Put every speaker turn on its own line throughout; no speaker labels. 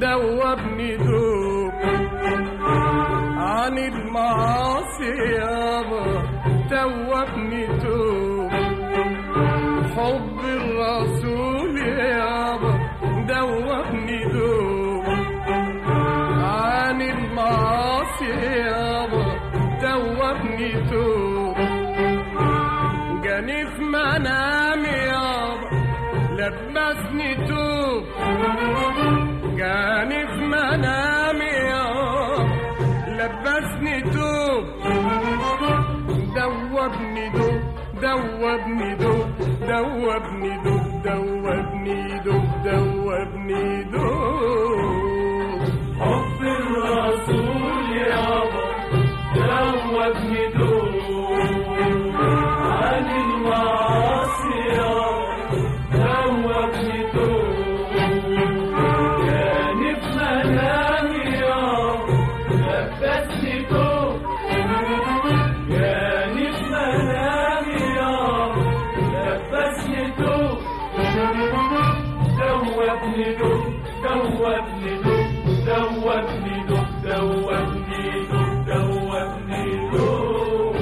دوبني دوب عن المعاصي يابا دوبني دوب حب الرسول يابا دوبني دوب عن المعاصي يابا دوبني دوب جاني في منامي يابا لبسني توب جاني في منامي يابا لبسني توب دوبني دوب دوبني دوب دوبني دوب دوبني دوب دوبني دوب
حب الرسول يابا دوبني دوب عن المعاصي يابا دوبني دوب كان في منامي يابا لبسني دوب كان في منامي يابا لبسني دوب دوبني دوب دوبني دوب دوبني دوب دوبني دوب دوبني دوب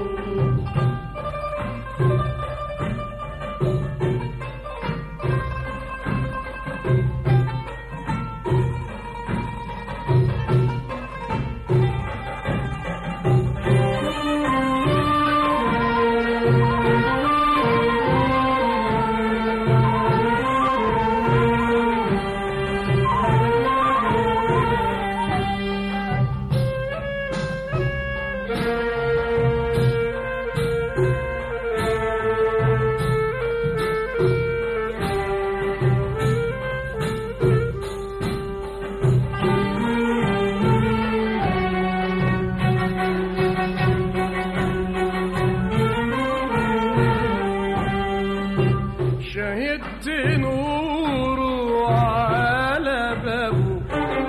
شهدت نوره على بابه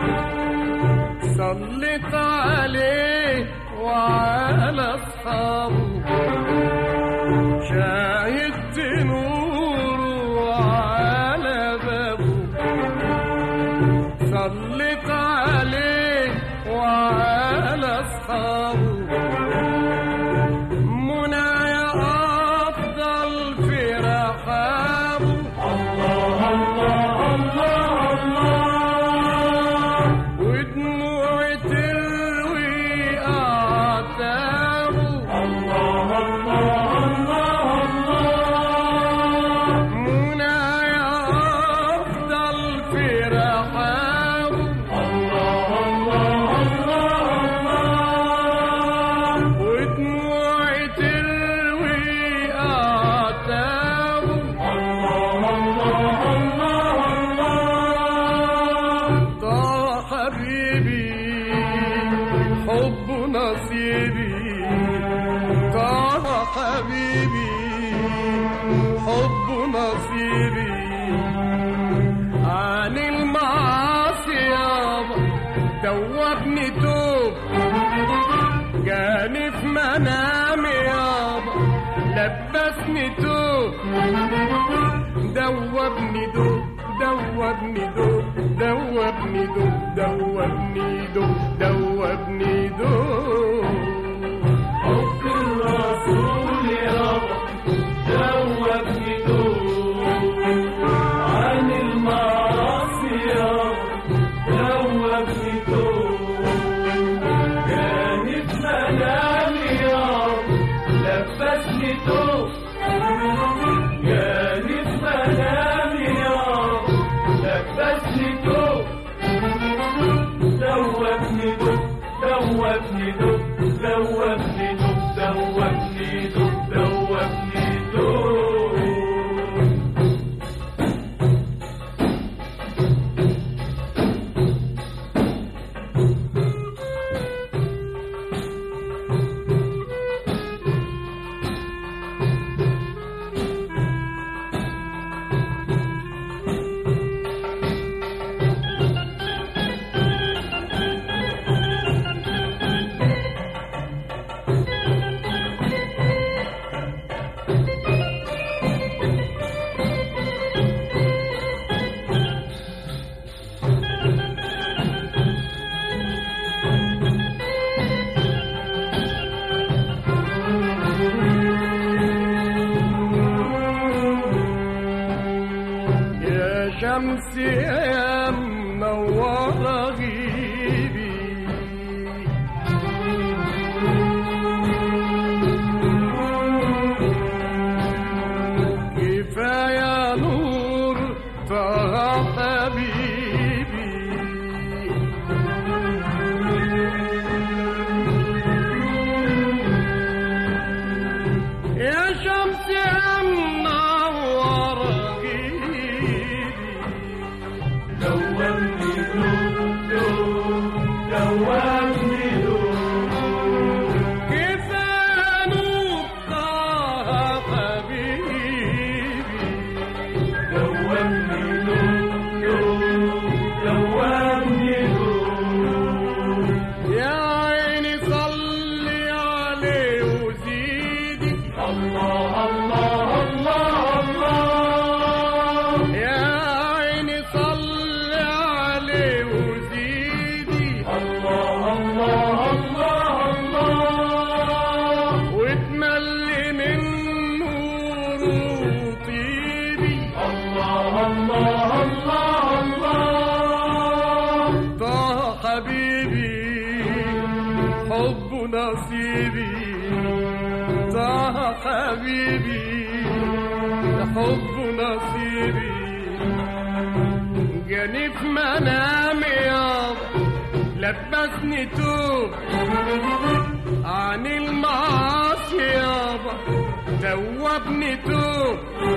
صليت عليه وعلى اصحابه شاهدت نوره على بابه صليت عليه وعلى اصحابه منايا افضل في رحابه
الله الله الله الله
ودموع تروي اعتابه
الله الله الله الله
منايا افضل في رحابه
الله الله الله
ودموع تروي اعتابه
الله الله الله الله
طه حبيبي حب نصيبي طه حبيبي حب نصيبي عن المعاصي يابا دوبني توب جاني في منامي يابا لبسني توب دوبني دوب دوبني دوب دوبني دوب دوبني دوب دوبني دوب
حب الرسول يابا دوبني دوب عن المعاصي يابا دوبني دوب كان في منامي يابا لبسني دوب كان في منامي يابا لبسني دوب دوبني دوب دوبني دوب دوبني دوب دوبني دوب دوبني دوب
شمس يا منورة غيبي كفاية نور طه حبيبي يا شمس يا منورة غيبي
دوبني دوب دوب دوبني دوب
كفاية نور طه حبيبي
دوبني دوب دوب دوبني دوب
يا عيني صلي عليه وزيدي
الله الله الله الله
يا عيني صلي عليه وزيدي
الله الله الله الله
وتملي من نور وطيبي
الله الله الله الله
طه حبيبي حب نصيبي طه حبيبي حب نصيبي جاني في منامي يابا لبسني توب عن المعاصي يابا توبني توب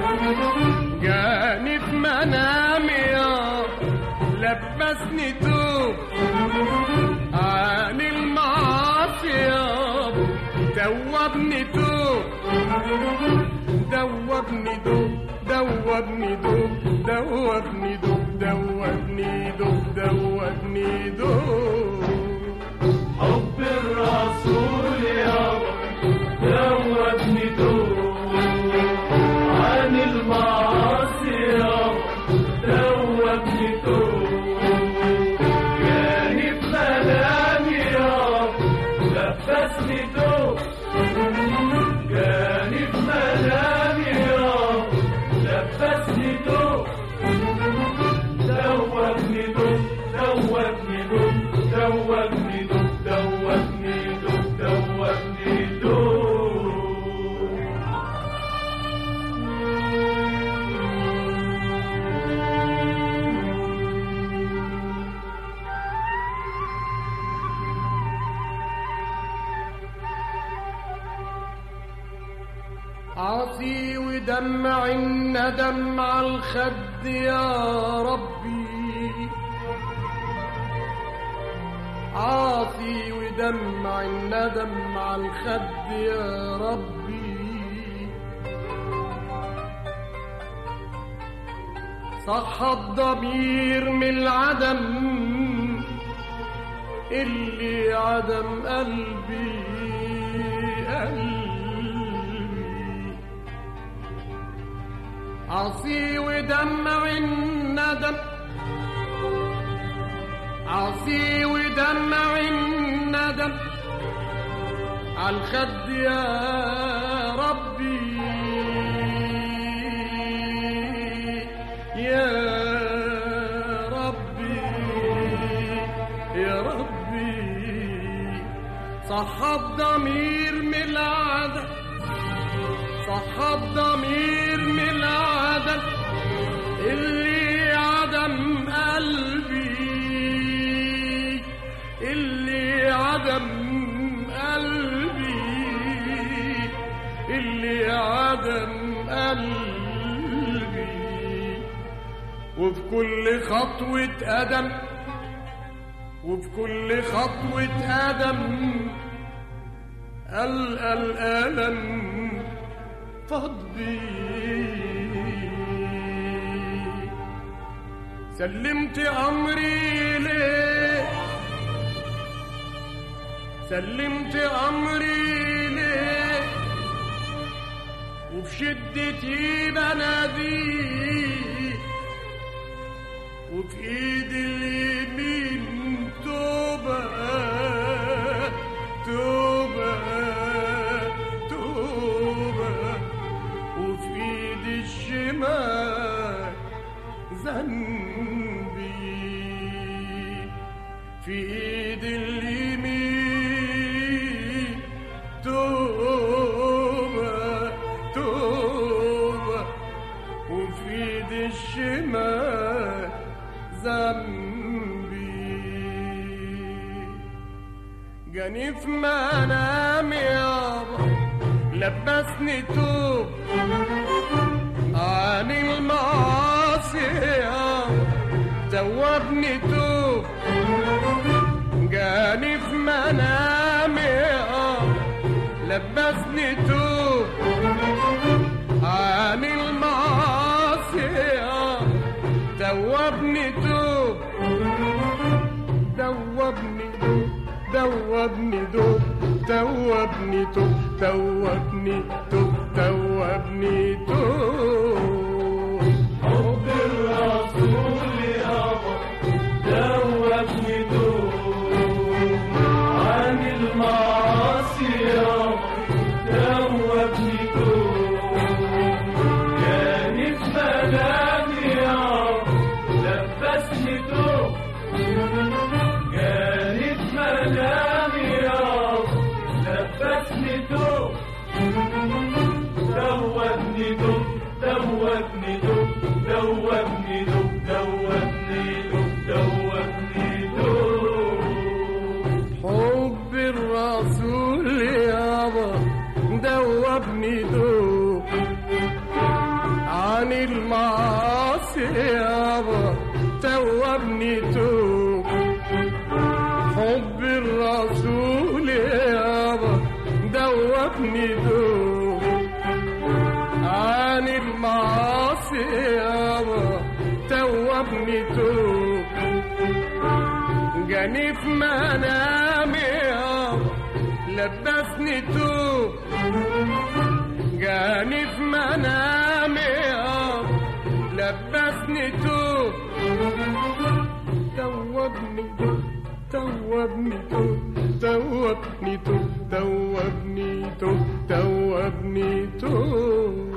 جاني في منامي يابا لبسني توب عن المعاصي يابا توبني توب دوبني دوب دوبني دوب دوبني دوب دوبني دوب دوبني دوب
حب الرسول يابا دوبني دوب عن المعاصي يابا دوبني دوب جاني في منامي يابا لبسني دوب جاني في منامي يابا لبسني دوب دوبني دوب دوبني دوب دوبني دوب دوبني دوب دوبني دوب
عاصي ودمع الندم على الخد يا ربي عاصي ودمع الندم على الخد يا ربي صح الضمير من العدم اللي عدم قلبي قلبي عصي ودمع الندم عصي ودمع الندم عالخد يا ربي يا ربي يا ربي صح الضمير من العدم صح الضمير من العدم اللي عدم قلبي اللي عدم قلبي اللي عدم قلبي وفي كل خطوة قدم وفي كل خطوة قدم ألقى الألم فضي سلمت أمري ليه سلمت أمري ليه وفي شدتي بناديه وفي ايدي اليمين توبة توبة توبة وفي ايدي الشمال زن في ايد اليمين توبة توبة وفي ايد الشمال ذنبي جاني في منامي يابا لبسني توب عن المعاصي يابا توبني توب جاني في منامي يابا لبسني توب عن المعاصي يابا توبني توب دوبني دوب دوبني دوب دوبني توب دوبني توب دوبني توب
حب الرسول يابا دوبني دوب عن المعاصي يابا دوبني دوب جاني في منامي يابا لبسني دوب جاني في منامي يابا لبسني دوب دوبني دوب دوبني دوب دوبني دوب دوبني دوب دوبني دوب
حب الرسول يابا دوبني دوب عن المعاصي يابا توبني توب حب الرسول يابا دوبني دوب عن المعاصي يابا توبني توب جاني في منامي يابا لبسني توب جاني في منامي يابا لبسني توب توبني توب توبني توب توبني توب توبني توب توبني توب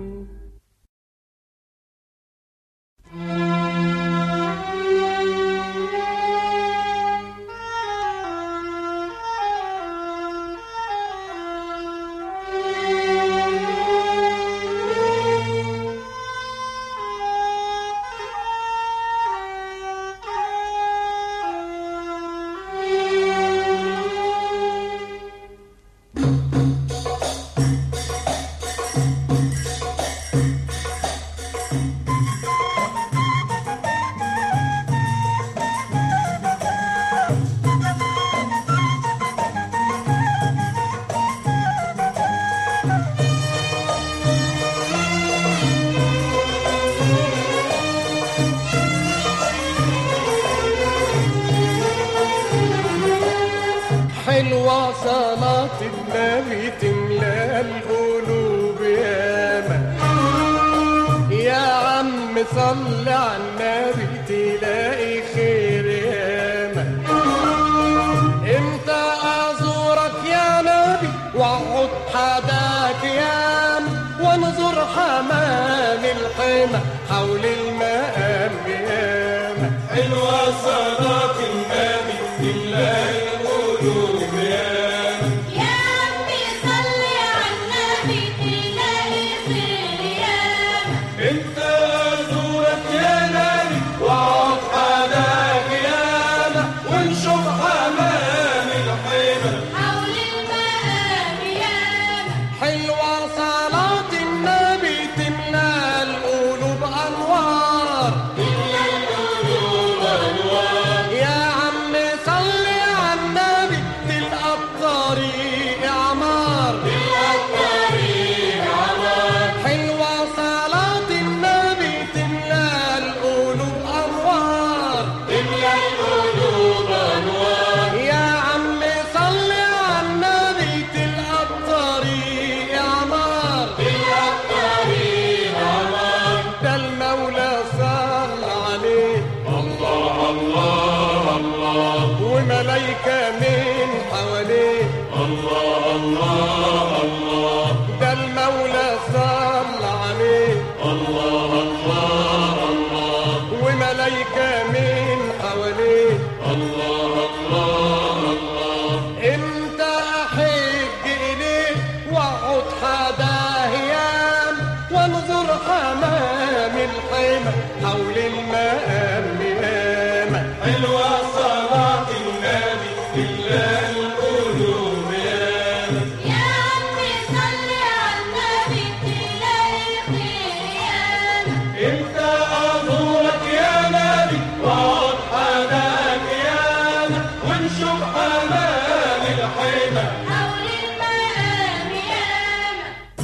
حلوة صلاة النبي تملى القلوب ياما يا عم صل على النبي تلاقي خير ياما امتى ازورك يا نبي واقعد حداك ياما وانظر حمام الحمى حول المقام ياما
حلوة صلاة النبي تملى القلوب يا
يا ربي صل على النبي تلاقي خير ياما
انت زورك يا نبي واقعد حداك ياما ونشوف حمام الحمى
حول المقام ياما
حلوة صلاة النبي تملى القلوب أنوار
تملى القلوب أنوار
يا عم صل على النبي تلقى الطريق عمار
تلقى الطريق عمار
حلوة صلاة النبي تملى القلوب أنوار
تملى القلوب أنوار
يا عم صل على النبي تلقى الطريق عمار
تلقى الطريق عمار
ده المولى صل عليه
الله الله الله
وملايكة من حواليه
الله الله الله
ده المولى صل عليه
الله الله الله
وملايكة من حواليه
الله ونشوف حمام الحمى
حول المقام ياما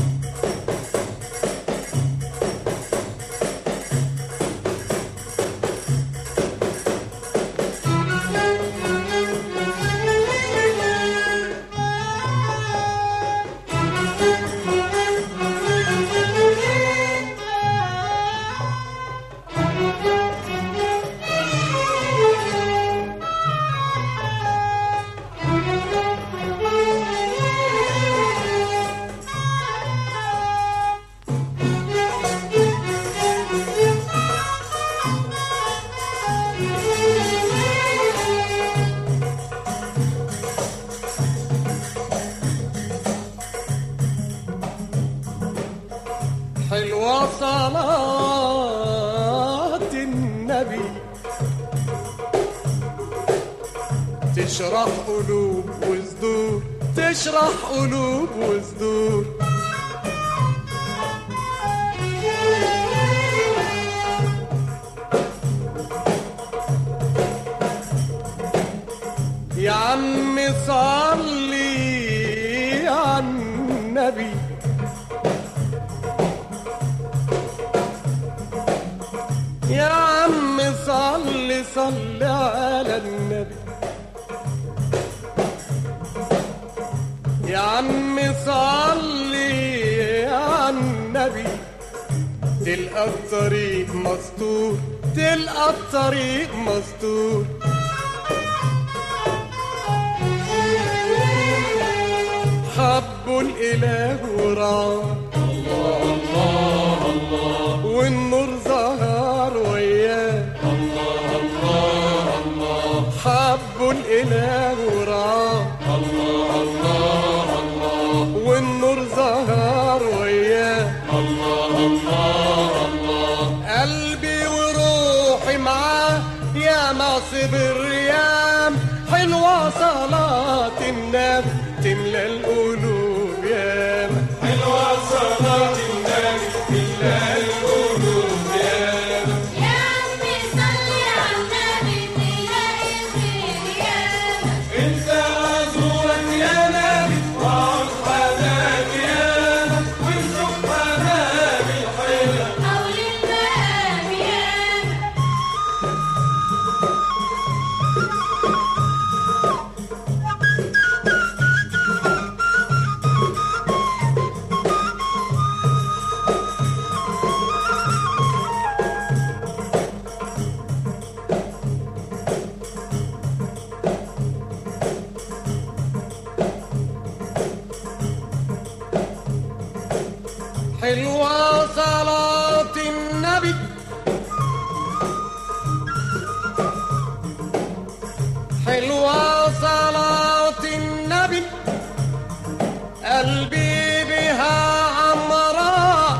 حلوة صلاة النبي تشرح قلوب وصدور تشرح قلوب وصدور يا عم صلي على النبي يا عم صل صل على النبي يا عم صل على النبي تلقى الطريق مستور تلقى الطريق مستور حبوا الإله وراه والنور ظهر وياه حبوا الإله وراه والنور ظهر وياه قلبي وروحي معاه يا ما صبر يام حلوة صلاة النبي تملى القلوب ياما
حلوة صلاة النبي إلا القلوب ياما
يا عمي صلي على النبي تلاقي الخير ياما
انت ازورك يا نبي واقعد حداك ياما ونشوف حمام الحمى
حول المقام ياما
حلوة صلاة النبي حلوة صلاة النبي قلبي بها عمراء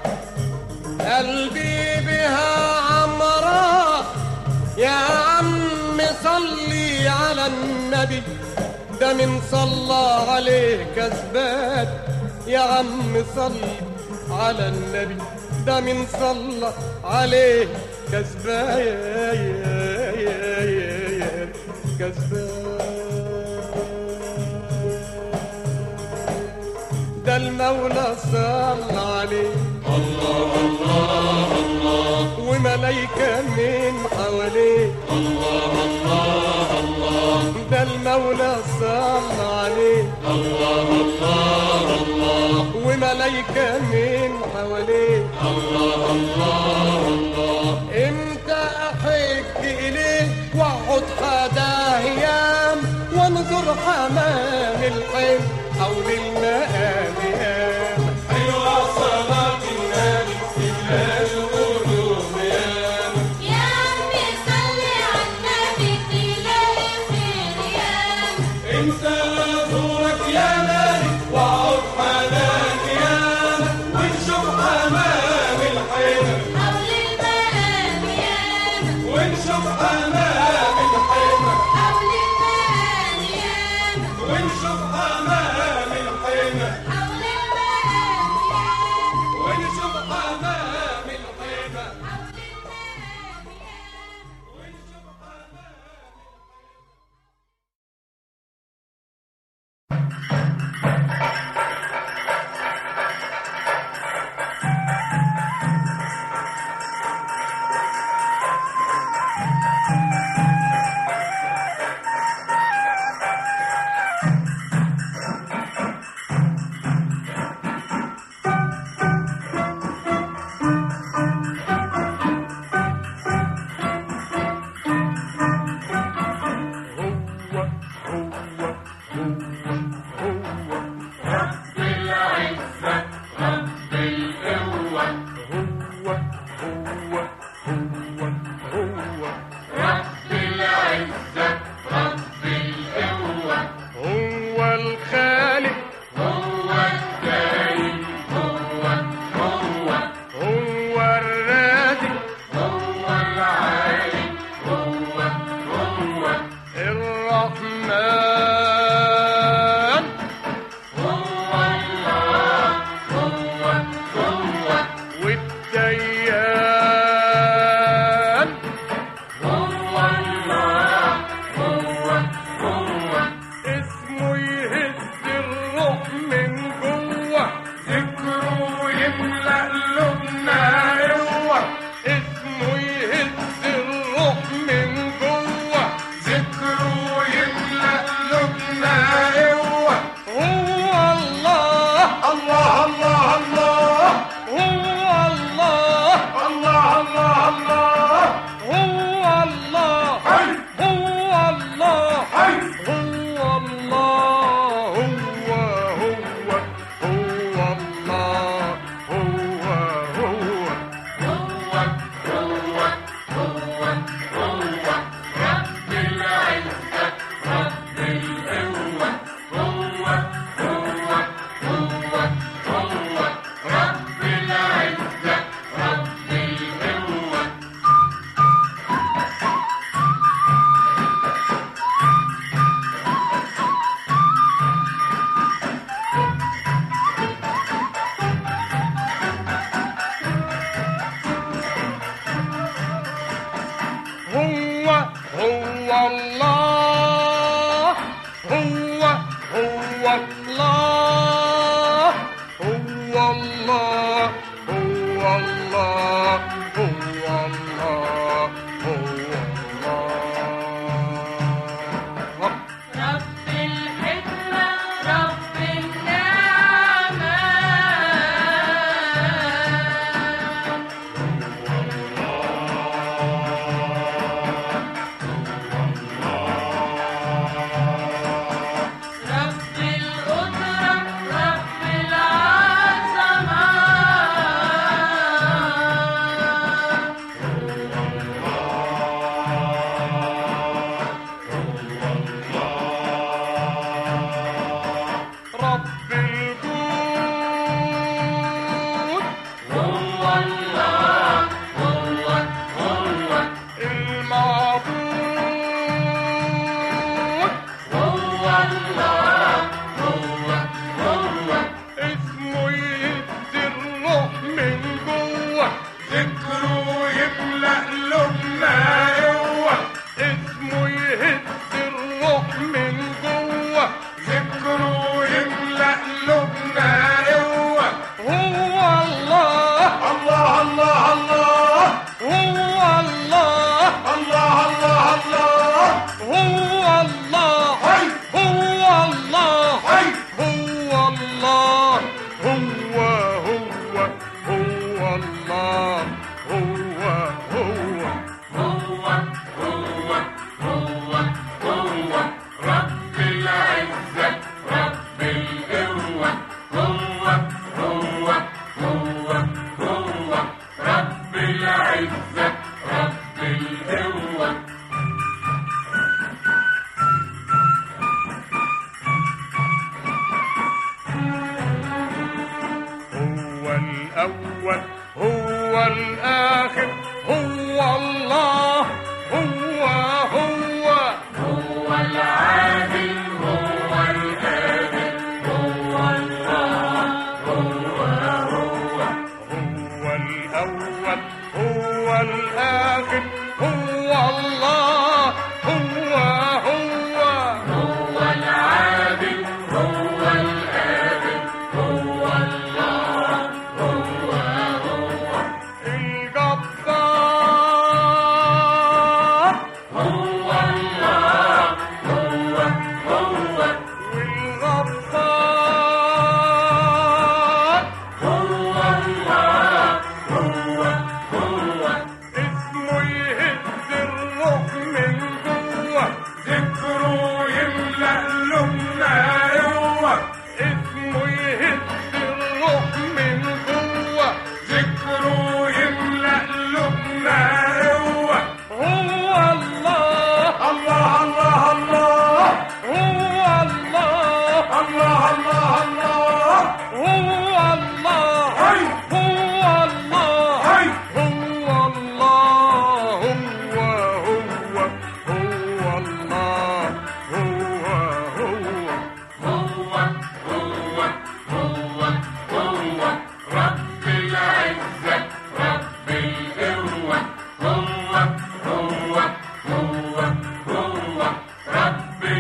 قلبي بها عمراء يا عم صلي على النبي ده من صلى عليه كذبان يا عم صلي على النبي ده من صلى عليه كذبان يا يا يا يا يا كذبان ده المولى صلى عليه الله الله الله وملايكة من حواليه ده المولى صلى عليه الله الله الله وملايكة من حواليه الله الله الله امتى احج اليه واقعد حدا ايام وانظر حمام الحلم حول المقام يام
حلوة صلاة النبي إلا القلوب ياما
يا عمي صلي على النبي تلاقي الخير ياما
انت ازورك يا نبي واقعد حداك ياما ونشوف حمام الحمى
حول المقام ياما
ونشوف حمام الحمى
حول المقام ياما
ونشوف حمام الحمى
حول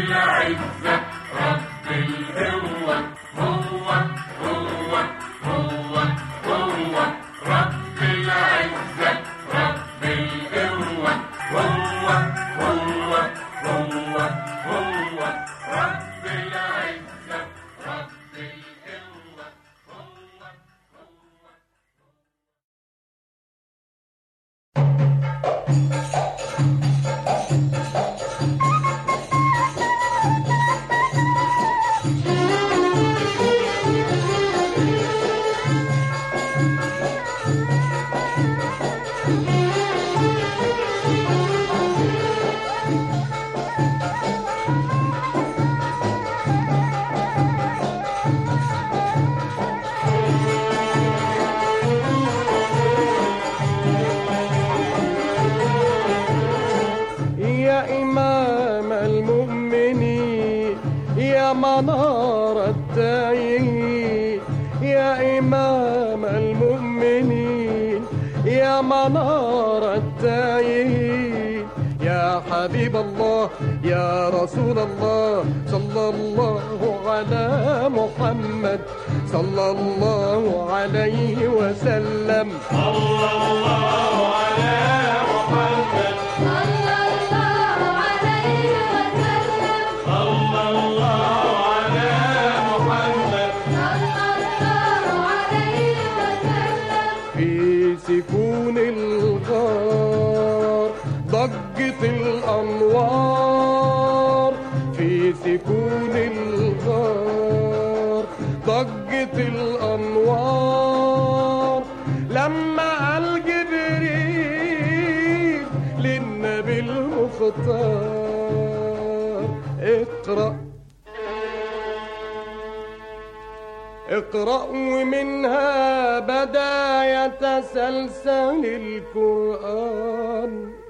العزة رب القوة هو هو هو هو رب العزة رب القوة هو هو هو هو رب العزة رب القوة هو هو
يا إمام المؤمنين يا منار التائهين يا إمام المؤمنين يا منار التائهين يا حبيب الله يا رسول الله صلى الله على محمد صلى الله عليه وسلم
صلى الله على محمد
صلى الله عليه وسلم
صلى الله على محمد
صلى الله عليه وسلم
في سكون الغار ضجت الأنوار في سكون الغار ضجت الأنوار لما قال جبريل للنبي المختار اقرأ اقرأ ومنها بدا يتسلسل القرآن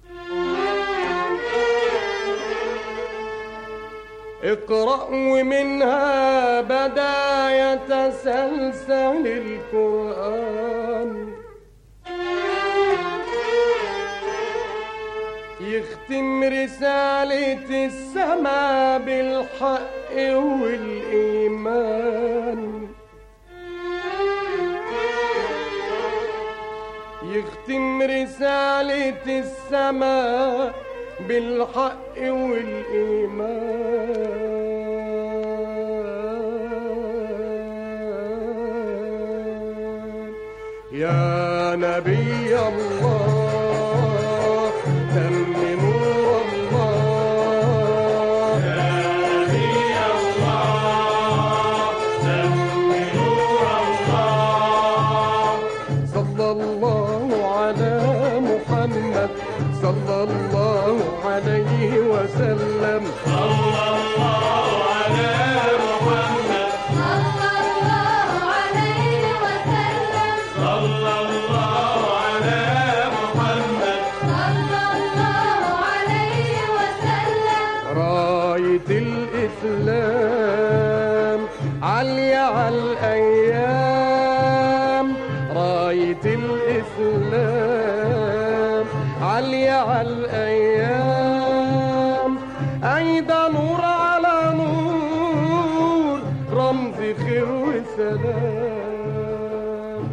اقرأ ومنها بدا يتسلسل القرآن يختم رسالة السماء بالحق والإيمان يختم رسالة السماء بالحق والإيمان يا نبي الله تم نور الله
نبي الله دم نور الله
صلى الله على محمد صلى الله عليه وسلم
صلى الله على محمد
صلى الله عليه وسلم
صلى الله على محمد
صلى الله عليه وسلم
راية الإسلام عالية على الأيام راية الإسلام عالية على الأيام أيضا نور على نور رمز خير وسلام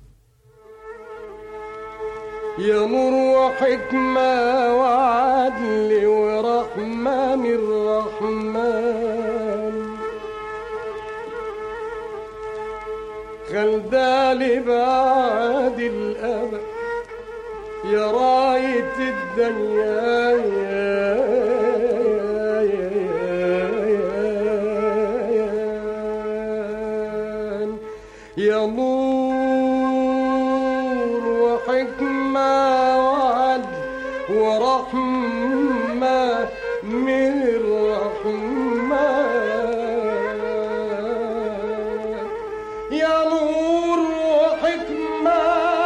يا نور وحكمة وعدل ورحمة من رحمن خلدالي بعد الأبد يا راية الدنيا يا نور وحكمة وعدل ورحمة من الرحمن يا نور وحكمة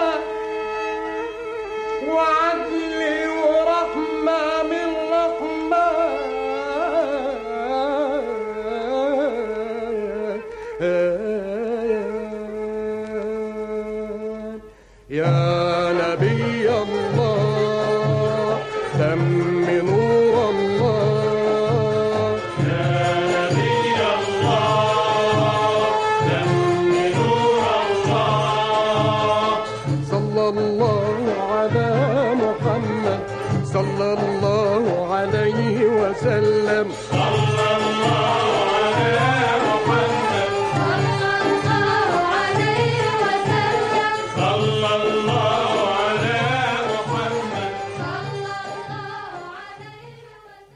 وعدل ورحمة من رحمن يا نبي الله تم
صلى الله على محمد
صلى الله عليه وسلم
صلى الله على محمد
صلى الله عليه وسلم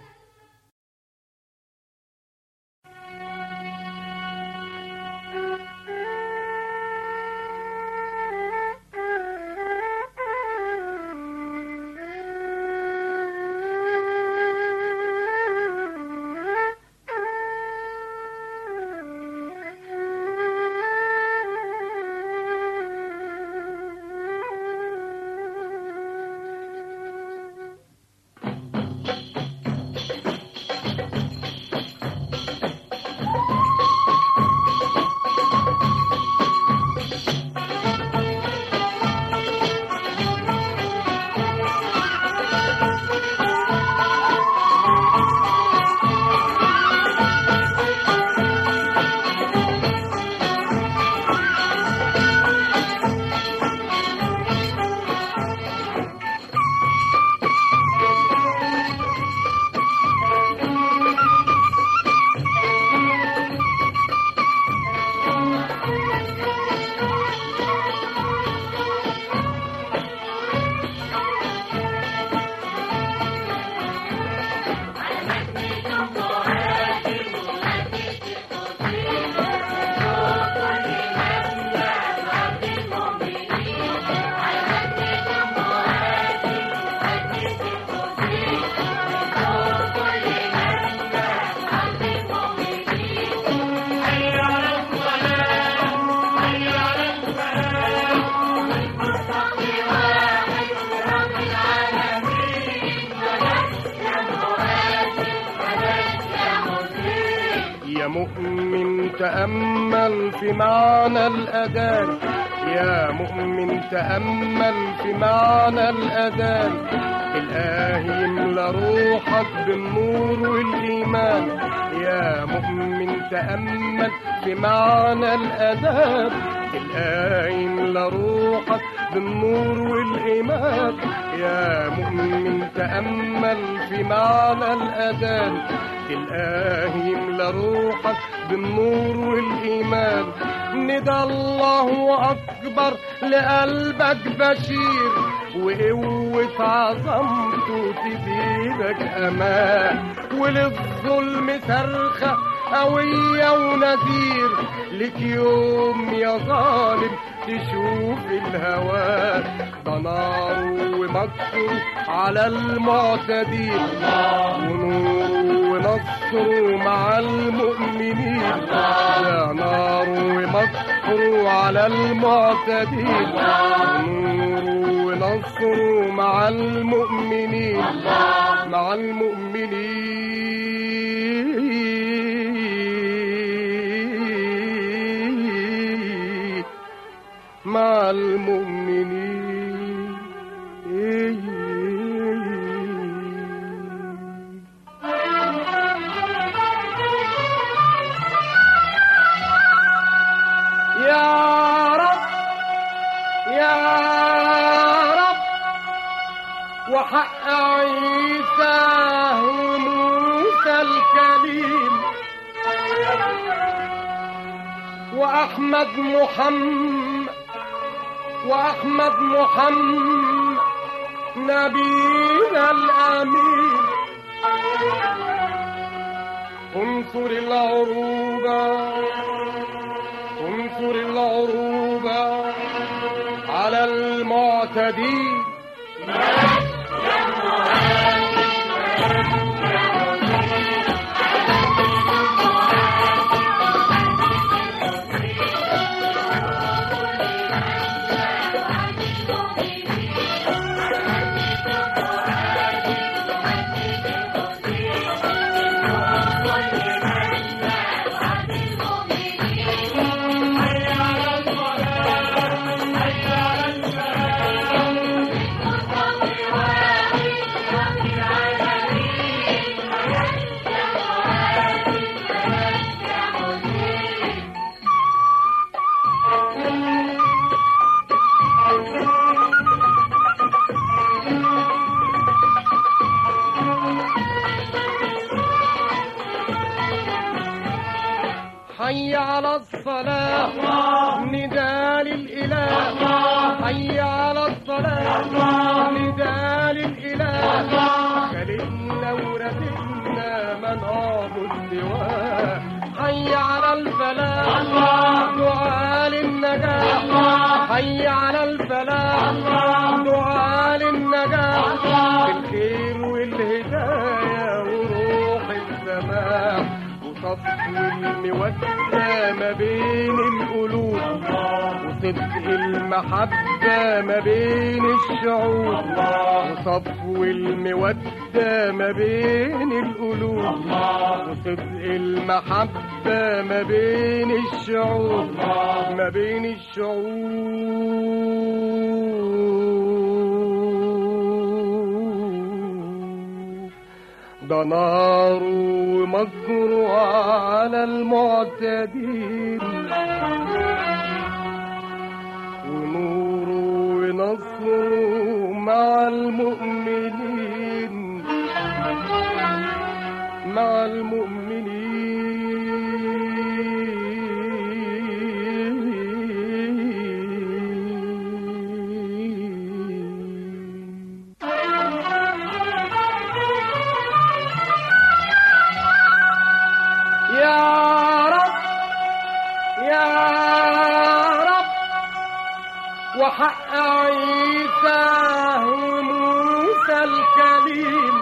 يا مؤمن تأمل في معنى الأذان يا مؤمن تأمل في معنى الأذان الآه يملى روحك بالنور والإيمان يا مؤمن تأمل في معنى الأذان الآه يملى روحك بالنور والإيمان يا مؤمن تأمل في معنى الأذان الآه يملى روحك بالنور والإيمان ندى الله أكبر لقلبك بشير وقوة عظمته تزيدك أمان وللظلم صرخة قوية ونذير لك يوم يا ظالم تشوف الهوى ده نار ومكر على المعتدين ونور ونصر مع المؤمنين يا نار ومكر على المعتدين ونور ونصر مع المؤمنين مع المؤمنين مع المؤمنين يا رب يا رب وحق عيسى وموسى الكليم وأحمد محمد وأحمد محمد نبينا الأمين انصر العروبة انصر العروبة على المعتدين حي على الصلاة نداء للإله حي على الصلاة نداء للإله خلقنا ورثنا من عابد سواه حي على الفلاح دعاء للنجاة حي على الفلاح دعاء للنجاة بالخير والهداية وروح السماء وصفو المودة ما بين القلوب وصدق المحبة ما بين الشعوب وصفو المودة ما بين القلوب وصدق المحبة ما بين الشعوب ما بين الشعوب ده نار ومجر على المعتدين ونور ونصر مع المؤمنين مع المؤمنين يا رب يا رب وحق عيسى وموسى الكليم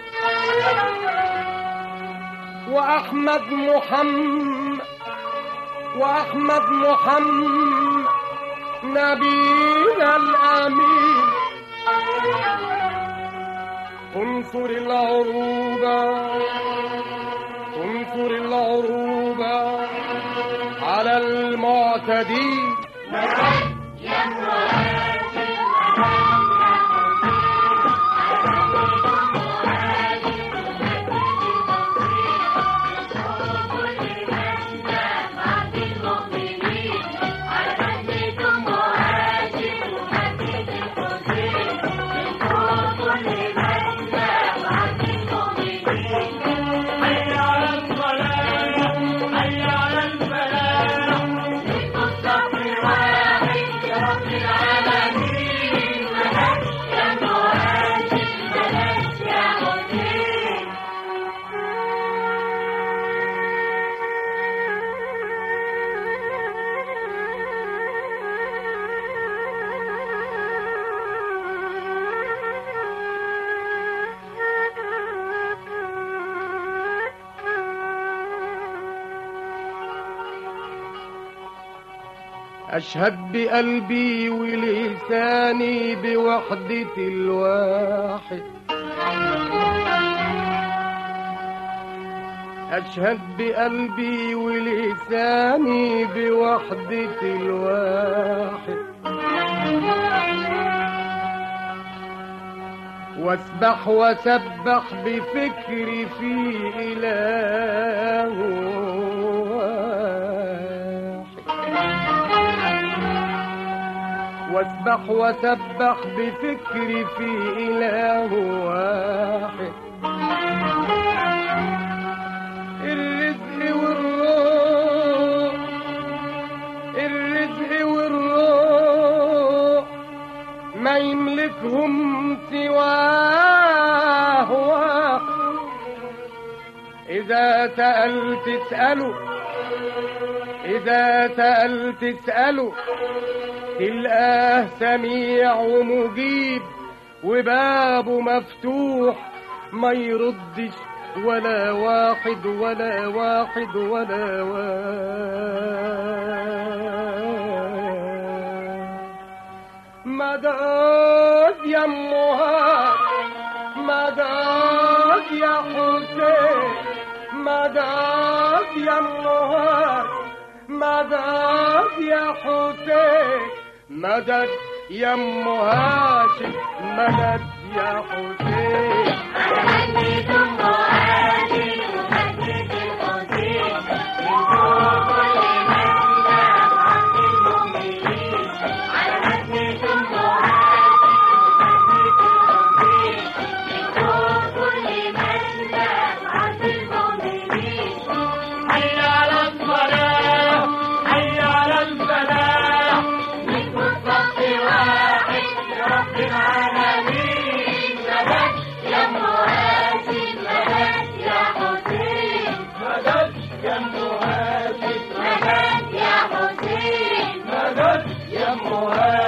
وأحمد محمد وأحمد محمد نبينا الأمين انصر العروبة انصر العروبة على المعتدين
حي على الصلاة حي على الفلاح
أشهد بقلبي ولساني بوحدة الواحد أشهد بقلبي ولساني بوحدة الواحد واسبح وسبح بفكري في إله واحد واسبح وسبح بفكري في إله واحد الرزق والروح الرزق والروح ما يملكهم سواه واحد إذا سألت اسأله إذا سألت اسأله تلقاه سميع ومجيب وبابه مفتوح ما يردش ولا واحد ولا واحد ولا واحد مدد يا مهاب مدد يا حسين مدد يا مهاب مدد يا حسين مدد يا ام هاشم مدد يا حسين
حي على الصلاة أمها